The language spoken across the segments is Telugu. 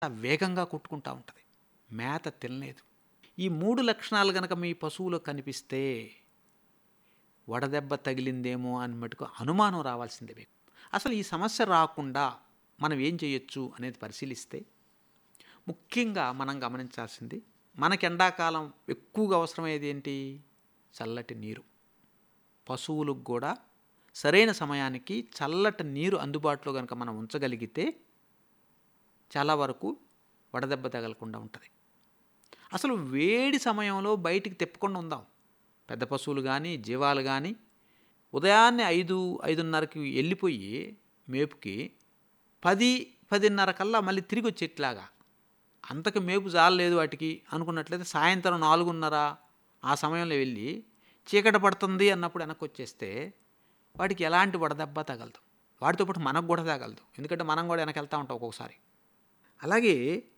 వేగంగా కొట్టుకుంటా ఉంటుంది మేత తినలేదు ఈ మూడు లక్షణాలు గనక మీ పశువులో కనిపిస్తే వడదెబ్బ తగిలిందేమో అని మటుకు అనుమానం రావాల్సిందే మీకు అసలు ఈ సమస్య రాకుండా మనం ఏం చేయొచ్చు అనేది పరిశీలిస్తే ముఖ్యంగా మనం గమనించాల్సింది మనకి ఎండాకాలం ఎక్కువగా అవసరమయ్యేది ఏంటి చల్లటి నీరు పశువులకు కూడా సరైన సమయానికి చల్లటి నీరు అందుబాటులో కనుక మనం ఉంచగలిగితే చాలా వరకు వడదెబ్బ తగలకుండా ఉంటుంది అసలు వేడి సమయంలో బయటికి తిప్పకుండా ఉందాం పెద్ద పశువులు కానీ జీవాలు కానీ ఉదయాన్నే ఐదు ఐదున్నరకి వెళ్ళిపోయి మేపుకి పది పదిన్నర కల్లా మళ్ళీ తిరిగి వచ్చేట్లాగా అంతకు మేపు జాలలేదు వాటికి అనుకున్నట్లయితే సాయంత్రం నాలుగున్నర ఆ సమయంలో వెళ్ళి చీకట పడుతుంది అన్నప్పుడు వెనక్కి వచ్చేస్తే వాటికి ఎలాంటి వడదెబ్బ తగలదు వాటితో పాటు మనకు కూడా తగలదు ఎందుకంటే మనం కూడా వెనక వెళ్తూ ఉంటాం ఒక్కొక్కసారి అలాగే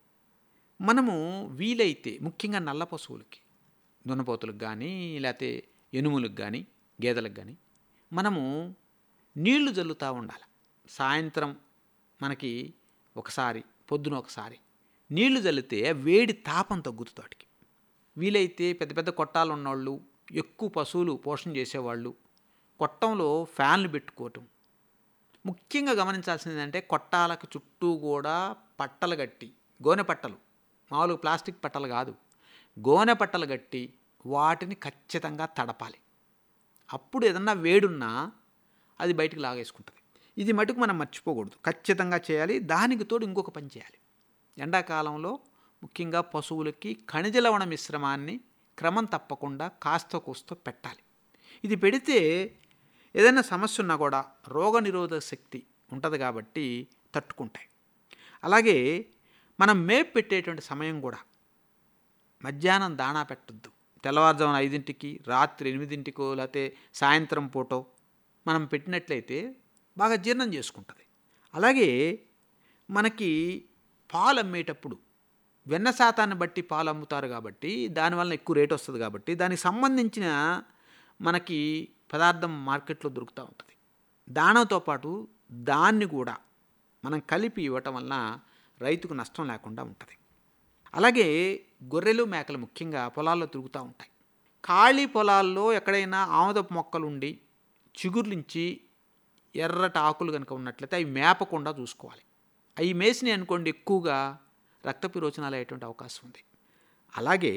మనము వీలైతే ముఖ్యంగా నల్ల పశువులకి దున్నపోతులకు కానీ లేకపోతే ఎనుములకు కానీ గేదెలకు కానీ మనము నీళ్లు జల్లుతూ ఉండాలి సాయంత్రం మనకి ఒకసారి పొద్దున ఒకసారి నీళ్లు జల్లితే వేడి తాపం తగ్గుతుంది వాటికి వీలైతే పెద్ద పెద్ద కొట్టాలు ఉన్నవాళ్ళు ఎక్కువ పశువులు పోషణ చేసేవాళ్ళు కొట్టంలో ఫ్యాన్లు పెట్టుకోవటం ముఖ్యంగా గమనించాల్సింది ఏంటంటే కొట్టాలకు చుట్టూ కూడా పట్టలు కట్టి గోనె పట్టలు మామూలుగా ప్లాస్టిక్ పట్టలు కాదు గోనె పట్టలు కట్టి వాటిని ఖచ్చితంగా తడపాలి అప్పుడు ఏదన్నా వేడున్నా అది బయటికి లాగేసుకుంటుంది ఇది మటుకు మనం మర్చిపోకూడదు ఖచ్చితంగా చేయాలి దానికి తోడు ఇంకొక పని చేయాలి ఎండాకాలంలో ముఖ్యంగా పశువులకి ఖనిజ లవణ మిశ్రమాన్ని క్రమం తప్పకుండా కాస్త కూస్తో పెట్టాలి ఇది పెడితే ఏదైనా సమస్య ఉన్నా కూడా రోగనిరోధక శక్తి ఉంటుంది కాబట్టి తట్టుకుంటాయి అలాగే మనం మేపు పెట్టేటువంటి సమయం కూడా మధ్యాహ్నం దాణా పెట్టద్దు తెల్లవారుజామున ఐదింటికి రాత్రి ఎనిమిదింటికో లేకపోతే సాయంత్రం పూటో మనం పెట్టినట్లయితే బాగా జీర్ణం చేసుకుంటుంది అలాగే మనకి పాలు అమ్మేటప్పుడు వెన్న శాతాన్ని బట్టి పాలు అమ్ముతారు కాబట్టి దానివల్ల ఎక్కువ రేట్ వస్తుంది కాబట్టి దానికి సంబంధించిన మనకి పదార్థం మార్కెట్లో దొరుకుతూ ఉంటుంది దానితో పాటు దాన్ని కూడా మనం కలిపి ఇవ్వటం వలన రైతుకు నష్టం లేకుండా ఉంటుంది అలాగే గొర్రెలు మేకలు ముఖ్యంగా పొలాల్లో తిరుగుతూ ఉంటాయి ఖాళీ పొలాల్లో ఎక్కడైనా ఆముదపు మొక్కలు ఉండి చిగుర్లించి ఎర్రటి ఆకులు కనుక ఉన్నట్లయితే అవి మేపకుండా చూసుకోవాలి అవి మేసినాయి అనుకోండి ఎక్కువగా రక్త పిరోచనాలు అయ్యేటువంటి అవకాశం ఉంది అలాగే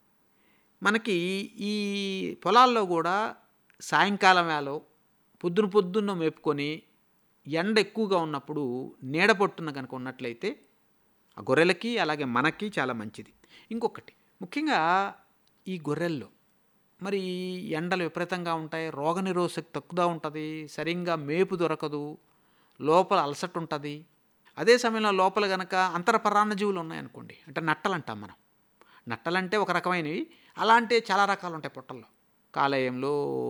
మనకి ఈ పొలాల్లో కూడా సాయంకాలం వేళ పొద్దున పొద్దున్న మేపుకొని ఎండ ఎక్కువగా ఉన్నప్పుడు నీడ పొట్టున కనుక ఉన్నట్లయితే ఆ గొర్రెలకి అలాగే మనకి చాలా మంచిది ఇంకొకటి ముఖ్యంగా ఈ గొర్రెల్లో మరి ఎండలు విపరీతంగా ఉంటాయి రోగనిరోధక తక్కువ ఉంటుంది సరిగ్గా మేపు దొరకదు లోపల అలసట ఉంటుంది అదే సమయంలో లోపల కనుక అంతరపరాన్న జీవులు ఉన్నాయనుకోండి అంటే నట్టలు అంటాం మనం నట్టలంటే ఒక రకమైనవి అలా అంటే చాలా రకాలు ఉంటాయి పొట్టల్లో కాలేయంలో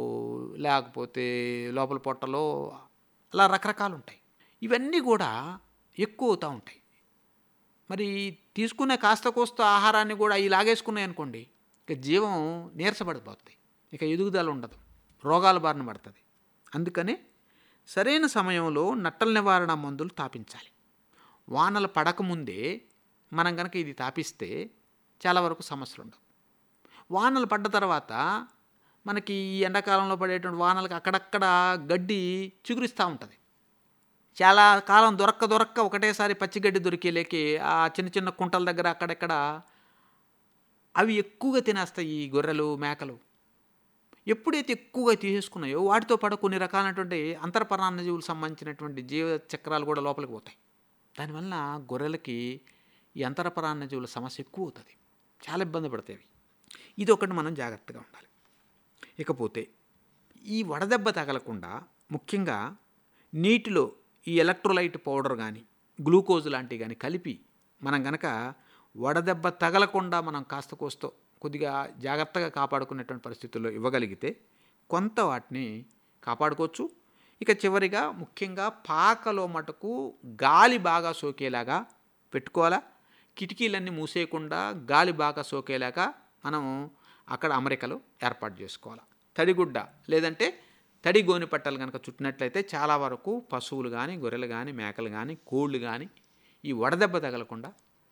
లేకపోతే లోపల పొట్టలో అలా రకరకాలు ఉంటాయి ఇవన్నీ కూడా ఎక్కువ అవుతూ ఉంటాయి మరి తీసుకునే కాస్త కోస్త ఆహారాన్ని కూడా అవి లాగేసుకున్నాయి అనుకోండి ఇక జీవం నీరసపడిపోతుంది ఇక ఎదుగుదల ఉండదు రోగాల బారిన పడుతుంది అందుకనే సరైన సమయంలో నట్టల నివారణ మందులు తాపించాలి వానలు పడకముందే మనం కనుక ఇది తాపిస్తే చాలా వరకు సమస్యలు ఉండవు వానలు పడ్డ తర్వాత మనకి ఈ ఎండాకాలంలో పడేటువంటి వానలకు అక్కడక్కడ గడ్డి చిగురిస్తూ ఉంటుంది చాలా కాలం దొరక్క దొరక్క ఒకటేసారి పచ్చిగడ్డి దొరికేలేకి ఆ చిన్న చిన్న కుంటల దగ్గర అక్కడెక్కడ అవి ఎక్కువగా తినేస్తాయి ఈ గొర్రెలు మేకలు ఎప్పుడైతే ఎక్కువగా తీసేసుకున్నాయో వాటితో పాటు కొన్ని రకాలైనటువంటి అంతర్పరాన్న జీవులకు సంబంధించినటువంటి జీవ చక్రాలు కూడా లోపలికి పోతాయి దానివల్ల గొర్రెలకి ఈ అంతరపరాన్న జీవుల సమస్య ఎక్కువ అవుతుంది చాలా ఇబ్బంది పడతాయి అవి ఇది ఒకటి మనం జాగ్రత్తగా ఉండాలి ఇకపోతే ఈ వడదెబ్బ తగలకుండా ముఖ్యంగా నీటిలో ఈ ఎలక్ట్రోలైట్ పౌడర్ కానీ గ్లూకోజ్ లాంటివి కానీ కలిపి మనం గనక వడదెబ్బ తగలకుండా మనం కాస్త కోస్తో కొద్దిగా జాగ్రత్తగా కాపాడుకునేటువంటి పరిస్థితుల్లో ఇవ్వగలిగితే కొంత వాటిని కాపాడుకోవచ్చు ఇక చివరిగా ముఖ్యంగా పాకలో మటుకు గాలి బాగా సోకేలాగా పెట్టుకోవాలా కిటికీలన్నీ మూసేయకుండా గాలి బాగా సోకేలాగా మనం అక్కడ అమరికలు ఏర్పాటు చేసుకోవాలి తడిగుడ్డ లేదంటే తడి గోని పట్టలు కనుక చుట్టినట్లయితే చాలా వరకు పశువులు కానీ గొర్రెలు కానీ మేకలు కానీ కోళ్ళు కానీ ఈ వడదెబ్బ తగలకుండా